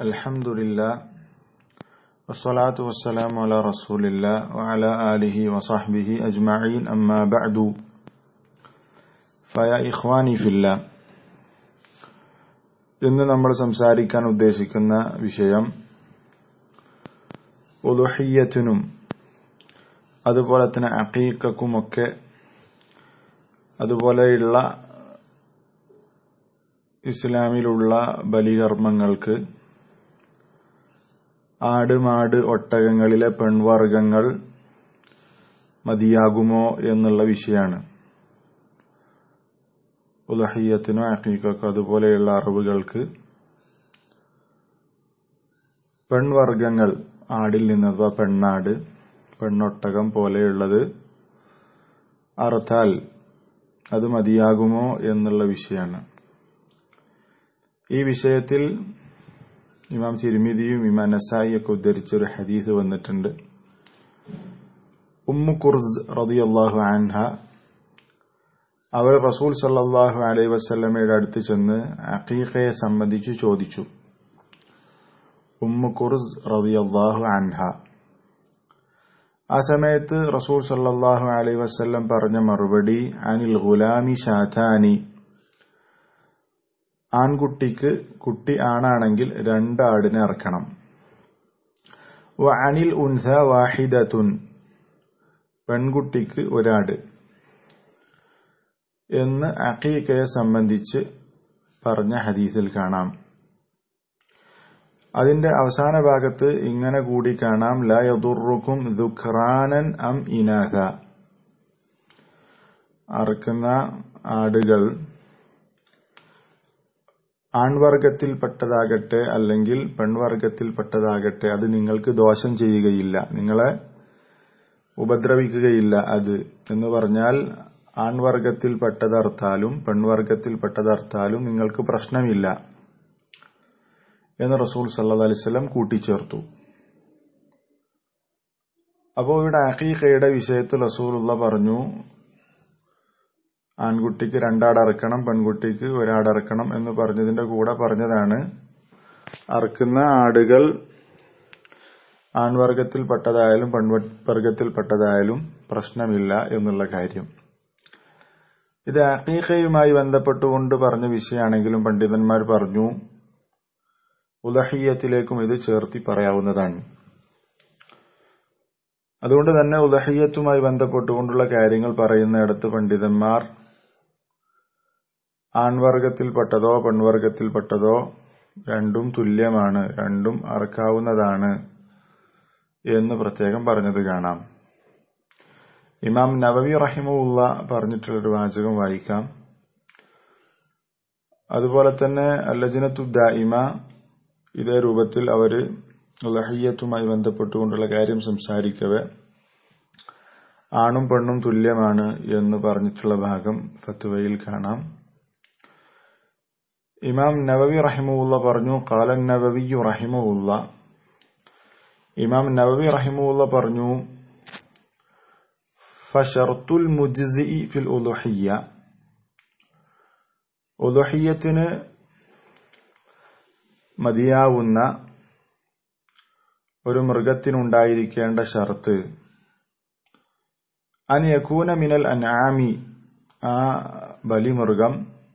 الحمد لله والصلاة والسلام على رسول الله وعلى آله وصحبه أجمعين أما بعد فيا إخواني في الله ഇന്ന് നമ്മൾ സംസാരിക്കാൻ ഉദ്ദേശിക്കുന്ന വിഷയം ഉലുഹിയത്തിനും അതുപോലെ തന്നെ അക്കീക്കക്കുമൊക്കെ അതുപോലെയുള്ള ഇസ്ലാമിലുള്ള ബലികർമ്മങ്ങൾക്ക് ആട് മാട് ഒട്ടകങ്ങളിലെ പെൺവർഗങ്ങൾ മതിയാകുമോ എന്നുള്ള വിഷയമാണ് ഉലഹയ്യത്തിനോ അക്കീക്കോ അതുപോലെയുള്ള അറിവുകൾക്ക് പെൺവർഗങ്ങൾ ആടിൽ നിന്ന് അഥവാ പെണ്ണാട് പെണ്ണൊട്ടകം പോലെയുള്ളത് അറുത്താൽ അത് മതിയാകുമോ എന്നുള്ള വിഷയമാണ് ഈ വിഷയത്തിൽ ഇമാം ചിരുമിതിയും ഇമാം നസായി ഒക്കെ ഉദ്ധരിച്ചൊരു ഹദീസ് വന്നിട്ടുണ്ട് ഉമ്മു കുർസ് റതിയല്ലാഹു ആൻഹ അവർ റസൂൽ സല്ലാഹു അലൈ വസ്ല്ലമയുടെ അടുത്ത് ചെന്ന് അഖീഖയെ സംബന്ധിച്ച് ചോദിച്ചു ഉമ്മു കുർസ് റതിയല്ലാഹു അൻഹ ആ സമയത്ത് റസൂൽ സല്ലാഹു അലൈ വസ്ല്ലം പറഞ്ഞ മറുപടി അനിൽ ഗുലാമി ഷാഥാനി ആൺകുട്ടിക്ക് കുട്ടി ആണാണെങ്കിൽ രണ്ട് ആടിനെ ഇറക്കണം വ അനിൽ ഉൻസ വാഹിദത്തുൻ പെൺകുട്ടിക്ക് ഒരാട് എന്ന് അഖീഖയെ സംബന്ധിച്ച് പറഞ്ഞ ഹദീസിൽ കാണാം അതിന്റെ അവസാന ഭാഗത്ത് ഇങ്ങനെ കൂടി കാണാം ല യദുറുക്കും ദുഖ്റാനൻ അം ഇനാഥ അറക്കുന്ന ആടുകൾ ആൺവർഗത്തിൽപ്പെട്ടതാകട്ടെ അല്ലെങ്കിൽ പെൺവർഗത്തിൽപ്പെട്ടതാകട്ടെ അത് നിങ്ങൾക്ക് ദോഷം ചെയ്യുകയില്ല നിങ്ങളെ ഉപദ്രവിക്കുകയില്ല അത് എന്ന് പറഞ്ഞാൽ ആൺവർഗത്തിൽപ്പെട്ടതർത്താലും പെൺവർഗത്തിൽപ്പെട്ടതർത്താലും നിങ്ങൾക്ക് പ്രശ്നമില്ല എന്ന് റസൂൽ സല്ലാ അലിസ്ലം കൂട്ടിച്ചേർത്തു അപ്പോൾ ഇവിടെ അഖീഖയുടെ വിഷയത്തിൽ റസൂലുള്ള പറഞ്ഞു ആൺകുട്ടിക്ക് രണ്ടാടറക്കണം പെൺകുട്ടിക്ക് ഒരാടറക്കണം എന്ന് പറഞ്ഞതിന്റെ കൂടെ പറഞ്ഞതാണ് അറക്കുന്ന ആടുകൾ ആൺവർഗത്തിൽപ്പെട്ടതായാലും പെൺവർഗത്തിൽപ്പെട്ടതായാലും പ്രശ്നമില്ല എന്നുള്ള കാര്യം ഇത് അഖീഖയുമായി ബന്ധപ്പെട്ടുകൊണ്ട് പറഞ്ഞ വിഷയമാണെങ്കിലും പണ്ഡിതന്മാർ പറഞ്ഞു ഉദഹീയത്തിലേക്കും ഇത് ചേർത്തി പറയാവുന്നതാണ് അതുകൊണ്ട് തന്നെ ഉദഹീയത്തുമായി ബന്ധപ്പെട്ടുകൊണ്ടുള്ള കാര്യങ്ങൾ പറയുന്നിടത്ത് പണ്ഡിതന്മാർ ആൺവർഗത്തിൽപ്പെട്ടതോ പെൺവർഗത്തിൽപ്പെട്ടതോ രണ്ടും തുല്യമാണ് രണ്ടും അറക്കാവുന്നതാണ് എന്ന് പ്രത്യേകം പറഞ്ഞത് കാണാം ഇമാം നവവി റഹിമുള്ള പറഞ്ഞിട്ടുള്ളൊരു വാചകം വായിക്കാം അതുപോലെ തന്നെ അല്ലജനത്തു ദായിമ ഇതേ രൂപത്തിൽ അവര് ലഹയ്യത്തുമായി ബന്ധപ്പെട്ടുകൊണ്ടുള്ള കാര്യം സംസാരിക്കവെ ആണും പെണ്ണും തുല്യമാണ് എന്ന് പറഞ്ഞിട്ടുള്ള ഭാഗം ഫത്വയിൽ കാണാം ഇമാം നവവി റഹിമുള്ള പറഞ്ഞു കാലൻ നവവി റഹിമുള്ള ഇമാം നവവി റഹിമുള്ള പറഞ്ഞു ഫഷർത്തുൽ മുജ്സി ഫിൽ ഉലുഹിയ ഉലുഹിയത്തിന് മതിയാവുന്ന ഒരു മൃഗത്തിനുണ്ടായിരിക്കേണ്ട ഷർത്ത് അൻ യക്കൂന മിനൽ അൻആമി ആ ബലിമൃഗം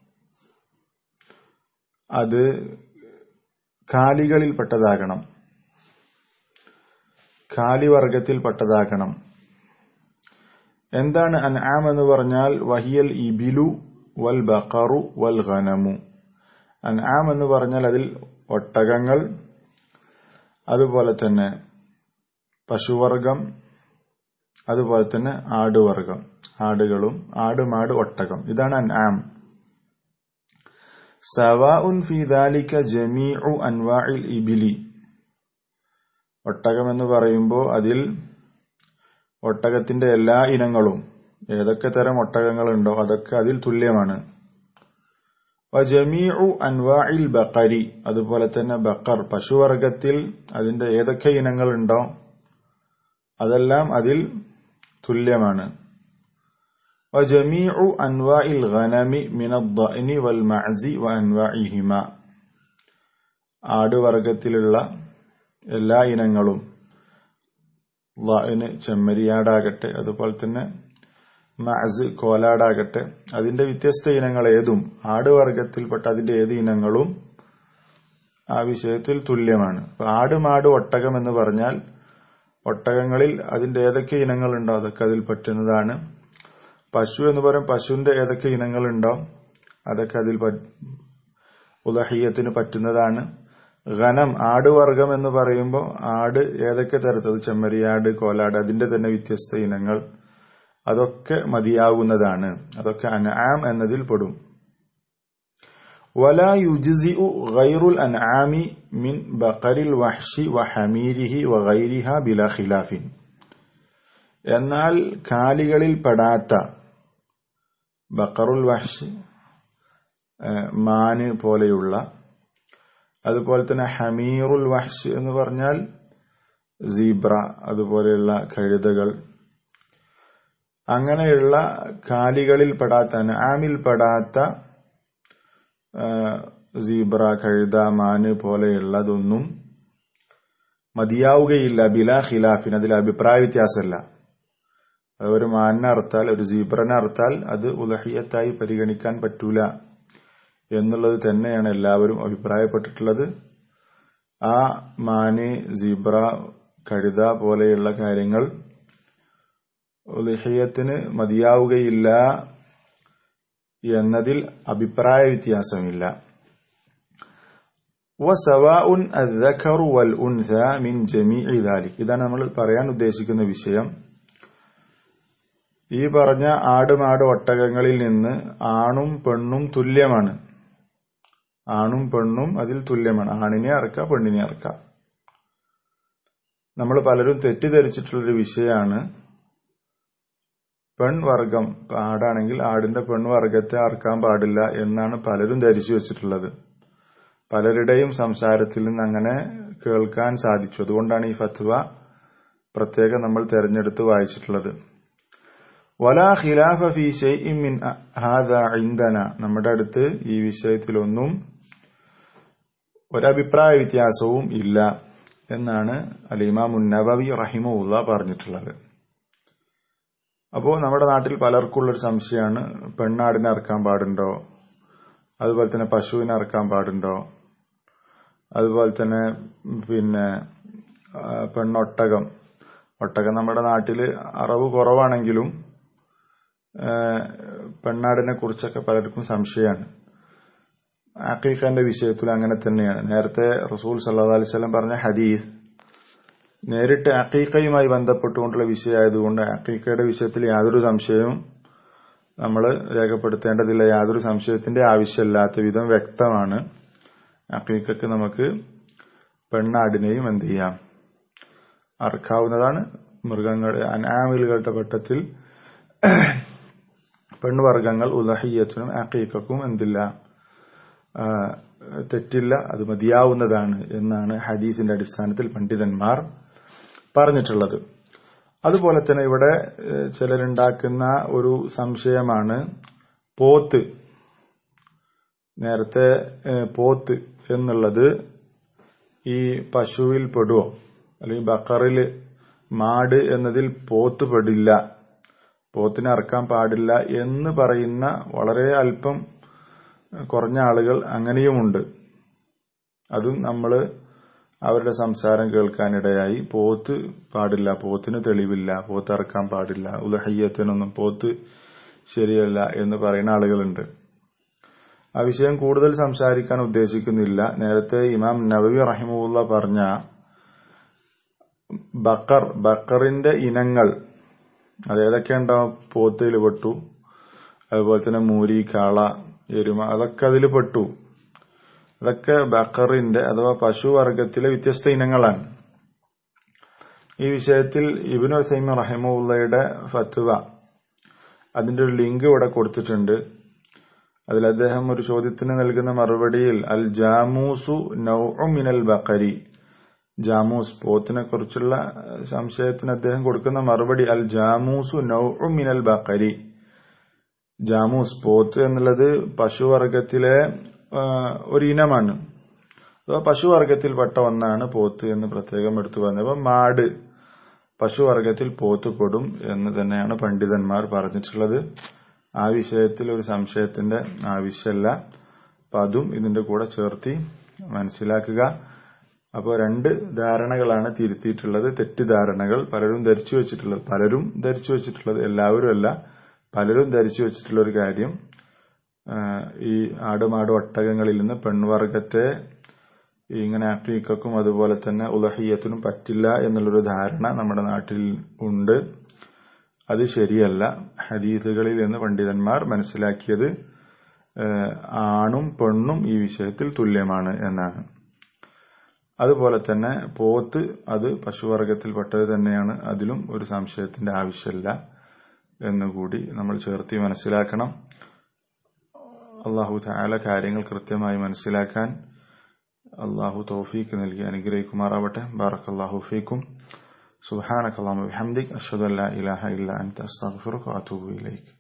അത് കാലികളിൽപ്പെട്ടതാകണം കാലിവർഗത്തിൽപ്പെട്ടതാകണം എന്താണ് അൻആം എന്ന് പറഞ്ഞാൽ വഹിയൽ ഇബിലു വൽ ബഖറു വൽ ഖനമു അൻആം എന്ന് പറഞ്ഞാൽ അതിൽ ഒട്ടകങ്ങൾ അതുപോലെ തന്നെ പശുവർഗം അതുപോലെ തന്നെ ആടുവർഗം ആടുകളും ആടുമാട് ഒട്ടകം ഇതാണ് അൻആം സവാഉൻ ഫി ദാലിക ജമീഉ അൻവാഇൽ ഇബിലി ഒട്ടകം എന്ന് പറയുമ്പോൾ അതിൽ ഒട്ടകത്തിന്റെ എല്ലാ ഇനങ്ങളും ഏതൊക്കെ തരം ഒട്ടകങ്ങളുണ്ടോ അതൊക്കെ അതിൽ തുല്യമാണ് വജമീഉ അൻവാഇൽ ബക്കരി അതുപോലെ തന്നെ ബക്കർ പശുവർഗത്തിൽ അതിന്റെ ഏതൊക്കെ ഇനങ്ങളുണ്ടോ അതെല്ലാം അതിൽ തുല്യമാണ് വജമീഉ അൻവാഇൽ ഗനമി മിനദ്ദഅനി വൽ മഅസി വഅൻവാഇഹിമ ആടുവർഗത്തിലുള്ള എല്ലാ ഇനങ്ങളും വാന് ചെമ്മരിയാടാകട്ടെ അതുപോലെ തന്നെ മഅസ് കോലാടാകട്ടെ അതിന്റെ വ്യത്യസ്ത ഇനങ്ങൾ ഏതും ആടുവർഗത്തിൽപ്പെട്ട അതിന്റെ ഏത് ഇനങ്ങളും ആ വിഷയത്തിൽ തുല്യമാണ് ആട് മാട് ഒട്ടകം എന്ന് പറഞ്ഞാൽ ഒട്ടകങ്ങളിൽ അതിന്റെ ഏതൊക്കെ ഇനങ്ങളുണ്ടോ അതൊക്കെ അതിൽ പറ്റുന്നതാണ് പശു എന്ന് പറയും പശുവിന്റെ ഏതൊക്കെ ഇനങ്ങളുണ്ടോ അതൊക്കെ അതിൽ ഉദഹീയത്തിന് പറ്റുന്നതാണ് ഘനം ആടുവർഗം എന്ന് പറയുമ്പോൾ ആട് ഏതൊക്കെ തരത്തിൽ ചെമ്മരിയാട് കോലാട് അതിന്റെ തന്നെ വ്യത്യസ്ത ഇനങ്ങൾ അതൊക്കെ മതിയാവുന്നതാണ് അതൊക്കെ അൻആം എന്നതിൽ പെടും ولا يجزئ غير الأنعام من بقر الوحش وحميره وغيرها بلا خلاف എന്നാൽ കാലികളിൽ പെടാത്ത ബക്കറുൽ വഹ്ഷ് മാന് പോലെയുള്ള അതുപോലെ തന്നെ ഹമീറുൽ വഹ്ഷ് എന്ന് പറഞ്ഞാൽ സീബ്ര അതുപോലെയുള്ള കഴുതകൾ അങ്ങനെയുള്ള കാലികളിൽ പെടാത്ത അനാമിൽ പെടാത്ത സീബ്ര കഴുത മാന് പോലെയുള്ളതൊന്നും മതിയാവുകയില്ല ബിലാ ഖിലാഫിന് അതിൽ അഭിപ്രായ വ്യത്യാസമല്ല അത് ഒരു മാനിനെ അറുത്താൽ ഒരു സീബ്രനെ അറുത്താൽ അത് ഉലഹിയത്തായി പരിഗണിക്കാൻ പറ്റൂല എന്നുള്ളത് തന്നെയാണ് എല്ലാവരും അഭിപ്രായപ്പെട്ടിട്ടുള്ളത് ആ മാന് സീബ്ര കഴുത പോലെയുള്ള കാര്യങ്ങൾ ഉലഹിയത്തിന് മതിയാവുകയില്ല എന്നതിൽ അഭിപ്രായ വ്യത്യാസമില്ല വസവാഉൻ الذكر والانثى من جميع ذلك ഇതാണ് നമ്മൾ പറയാൻ ഉദ്ദേശിക്കുന്ന വിഷയം ഈ പറഞ്ഞ ആട് മാട് ഒട്ടകങ്ങളിൽ നിന്ന് ആണും പെണ്ണും തുല്യമാണ് ആണും പെണ്ണും അതിൽ തുല്യമാണ് ആണിനെ അറക്കാം പെണ്ണിനെ അറക്കാം നമ്മൾ പലരും തെറ്റിദ്ധരിച്ചിട്ടുള്ളൊരു വിഷയമാണ് പെൺവർഗം ആടാണെങ്കിൽ ആടിന്റെ പെൺവർഗത്തെ അറക്കാൻ പാടില്ല എന്നാണ് പലരും ധരിച്ചു വെച്ചിട്ടുള്ളത് പലരുടെയും സംസാരത്തിൽ നിന്ന് അങ്ങനെ കേൾക്കാൻ സാധിച്ചു അതുകൊണ്ടാണ് ഈ ഫത്വ പ്രത്യേകം നമ്മൾ തെരഞ്ഞെടുത്ത് വായിച്ചിട്ടുള്ളത് വലാ ഖിലാഫ ഫി ഷൈഇൻ മിൻ ഹാദാ ഇൻദന നമ്മുടെ അടുത്ത് ഈ വിഷയത്തിലൊന്നും ഒരഭിപ്രായ വ്യത്യാസവും ഇല്ല എന്നാണ് അലിമാം നബവി റഹിമുല്ല പറഞ്ഞിട്ടുള്ളത് അപ്പോൾ നമ്മുടെ നാട്ടിൽ പലർക്കുള്ളൊരു സംശയമാണ് പെണ്ണാടിനെ ഇറക്കാൻ പാടുണ്ടോ അതുപോലെ തന്നെ പശുവിനെ ഇറക്കാൻ പാടുണ്ടോ അതുപോലെ തന്നെ പിന്നെ പെണ്ണൊട്ടകം ഒട്ടകം നമ്മുടെ നാട്ടിൽ അറവ് കുറവാണെങ്കിലും പെണ്ണാടിനെ കുറിച്ചൊക്കെ പലർക്കും സംശയമാണ് അക്കീഖന്റെ വിഷയത്തിൽ അങ്ങനെ തന്നെയാണ് നേരത്തെ റസൂൽ സല്ലാ അലിസ്ലം പറഞ്ഞ ഹദീസ് നേരിട്ട് അക്കീക്കയുമായി ബന്ധപ്പെട്ടുകൊണ്ടുള്ള വിഷയമായതുകൊണ്ട് അക്കീക്കയുടെ വിഷയത്തിൽ യാതൊരു സംശയവും നമ്മൾ രേഖപ്പെടുത്തേണ്ടതില്ല യാതൊരു സംശയത്തിന്റെ ആവശ്യമില്ലാത്ത വിധം വ്യക്തമാണ് അക്കീക്കക്ക് നമുക്ക് പെണ്ണാടിനെയും എന്ത് ചെയ്യാം അറക്കാവുന്നതാണ് മൃഗങ്ങൾ അനാമിലുകളുടെ പട്ടത്തിൽ പെൺവർഗങ്ങൾ ഉദഹയ്യത്തിനും അക്കീക്കക്കും എന്തില്ല തെറ്റില്ല അത് മതിയാവുന്നതാണ് എന്നാണ് ഹദീസിന്റെ അടിസ്ഥാനത്തിൽ പണ്ഡിതന്മാർ പറഞ്ഞിട്ടുള്ളത് അതുപോലെ തന്നെ ഇവിടെ ചിലരുണ്ടാക്കുന്ന ഒരു സംശയമാണ് പോത്ത് നേരത്തെ പോത്ത് എന്നുള്ളത് ഈ പശുവിൽ പെടുവോ അല്ലെങ്കിൽ ബക്കറിൽ മാട് എന്നതിൽ പോത്ത് പെടില്ല പോത്തിനെ അറക്കാൻ പാടില്ല എന്ന് പറയുന്ന വളരെ അല്പം കുറഞ്ഞ ആളുകൾ അങ്ങനെയുമുണ്ട് അതും നമ്മൾ അവരുടെ സംസാരം കേൾക്കാനിടയായി പോത്ത് പാടില്ല പോത്തിന് തെളിവില്ല പോത്ത് ഇറക്കാൻ പാടില്ല ഉലഹയ്യത്തിനൊന്നും പോത്ത് ശരിയല്ല എന്ന് പറയുന്ന ആളുകളുണ്ട് ആ വിഷയം കൂടുതൽ സംസാരിക്കാൻ ഉദ്ദേശിക്കുന്നില്ല നേരത്തെ ഇമാം നബവി റഹിമുള്ള പറഞ്ഞ ബക്കർ ബക്കറിന്റെ ഇനങ്ങൾ അതേതൊക്കെ ഉണ്ടാവും പോത്തിൽ പെട്ടു അതുപോലെ തന്നെ മൂരി കാള എരുമ അതൊക്കെ അതിൽ പെട്ടു അതൊക്കെ ബക്കറിന്റെ അഥവാ പശുവർഗത്തിലെ വ്യത്യസ്ത ഇനങ്ങളാണ് ഈ വിഷയത്തിൽ ഇബിനു സൈമ റഹിമുള്ളയുടെ ഫത്വ അതിന്റെ ഒരു ലിങ്ക് ഇവിടെ കൊടുത്തിട്ടുണ്ട് അതിൽ അദ്ദേഹം ഒരു ചോദ്യത്തിന് നൽകുന്ന മറുപടിയിൽ അൽ ജാമൂസു നൗമിനൽ ബക്കരി ജാമൂസ് പോത്തിനെ കുറിച്ചുള്ള സംശയത്തിന് അദ്ദേഹം കൊടുക്കുന്ന മറുപടി അൽ ജാമൂസു നൗമിനൽ ബക്കരി ജാമൂസ് പോത്ത് എന്നുള്ളത് പശുവർഗത്തിലെ ഒരു ഇനമാണ് അഥവാ പശുവർഗത്തിൽപ്പെട്ട ഒന്നാണ് പോത്ത് എന്ന് പ്രത്യേകം എടുത്തു പറഞ്ഞത് അപ്പൊ മാട് പശുവർഗത്തിൽ പോത്ത് പെടും എന്ന് തന്നെയാണ് പണ്ഡിതന്മാർ പറഞ്ഞിട്ടുള്ളത് ആ വിഷയത്തിൽ ഒരു സംശയത്തിന്റെ ആവശ്യമല്ല അപ്പൊ അതും ഇതിന്റെ കൂടെ ചേർത്തി മനസ്സിലാക്കുക അപ്പോൾ രണ്ട് ധാരണകളാണ് തിരുത്തിയിട്ടുള്ളത് തെറ്റിദ്ധാരണകൾ പലരും ധരിച്ചു വെച്ചിട്ടുള്ളത് പലരും ധരിച്ചു വെച്ചിട്ടുള്ളത് എല്ലാവരും അല്ല പലരും ധരിച്ചു വെച്ചിട്ടുള്ള ഒരു കാര്യം ഈ ആടുമാട് ഒട്ടകങ്ങളിൽ നിന്ന് പെൺവർഗത്തെ ഇങ്ങനെ അഫീക്കും അതുപോലെ തന്നെ ഉലഹിയത്തിനും പറ്റില്ല എന്നുള്ളൊരു ധാരണ നമ്മുടെ നാട്ടിൽ ഉണ്ട് അത് ശരിയല്ല ഹദീസുകളിൽ നിന്ന് പണ്ഡിതന്മാർ മനസ്സിലാക്കിയത് ആണും പെണ്ണും ഈ വിഷയത്തിൽ തുല്യമാണ് എന്നാണ് അതുപോലെ തന്നെ പോത്ത് അത് പശുവർഗത്തിൽപ്പെട്ടത് തന്നെയാണ് അതിലും ഒരു സംശയത്തിന്റെ ആവശ്യമില്ല എന്നുകൂടി നമ്മൾ ചേർത്തി മനസ്സിലാക്കണം അള്ളാഹു താല കാര്യങ്ങൾ കൃത്യമായി മനസ്സിലാക്കാൻ അള്ളാഹു തൗഫീക്ക് നൽകി അനുഗ്രഹിക്കുമാറാവട്ടെ ബാറക്കല്ലാഹു ഫീക്കും സുബ്ഹാനക അല്ലാഹുമ്മ ബിഹംദിക് അഷ്ഹദു അൻ ലാ ഇലാഹ ഇല്ല അൻത അസ്തഗ്ഫിറുക വഅതൂബു ഇലൈക്